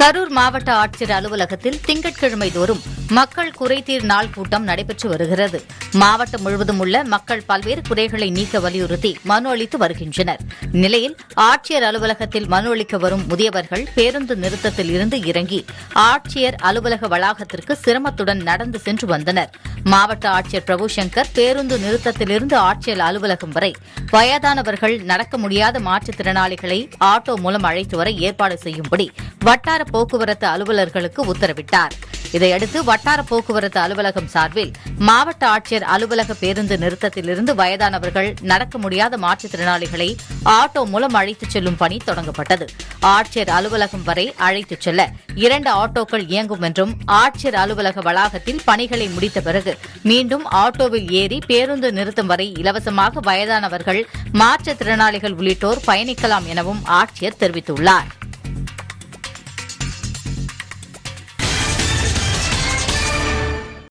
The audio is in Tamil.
கரூர் மாவட்ட ஆட்சியர் அலுவலகத்தில் திங்கட்கிழமை தோறும் மக்கள் குறைதீர் நாள் கூட்டம் நடைபெற்று வருகிறது மாவட்டம் முழுவதும் உள்ள மக்கள் பல்வேறு குறைகளை நீக்க வலியுறுத்தி மனு அளித்து வருகின்றனர் நிலையில் ஆட்சியர் அலுவலகத்தில் மனு அளிக்க வரும் முதியவர்கள் பேருந்து நிறுத்தத்தில் இருந்து இறங்கி ஆட்சியர் அலுவலக வளாகத்திற்கு சிரமத்துடன் நடந்து சென்று வந்தனர் மாவட்ட ஆட்சியர் பிரபு சங்கர் பேருந்து நிறுத்தத்திலிருந்து ஆட்சியர் அலுவலகம் வரை வயதானவர்கள் நடக்க முடியாத மாற்றுத்திறனாளிகளை ஆட்டோ மூலம் அழைத்து வர ஏற்பாடு செய்யும்படி வட்டார போக்குவரத்து அலுவலர்களுக்கு உத்தரவிட்டார் இதையடுத்து வட்டார போக்குவரத்து அலுவலகம் சார்பில் மாவட்ட ஆட்சியர் அலுவலக பேருந்து நிறுத்தத்திலிருந்து வயதானவர்கள் நடக்க முடியாத மாற்றுத்திறனாளிகளை ஆட்டோ மூலம் அழைத்துச் செல்லும் பணி தொடங்கப்பட்டது ஆட்சியர் அலுவலகம் வரை அழைத்துச் செல்ல இரண்டு ஆட்டோக்கள் இயங்கும் என்றும் ஆட்சியர் அலுவலக வளாகத்தில் பணிகளை முடித்த பிறகு மீண்டும் ஆட்டோவில் ஏறி பேருந்து நிறுத்தம் வரை இலவசமாக வயதானவர்கள் மாற்றுத்திறனாளிகள் உள்ளிட்டோர் பயணிக்கலாம் எனவும் ஆட்சியர் தெரிவித்துள்ளார்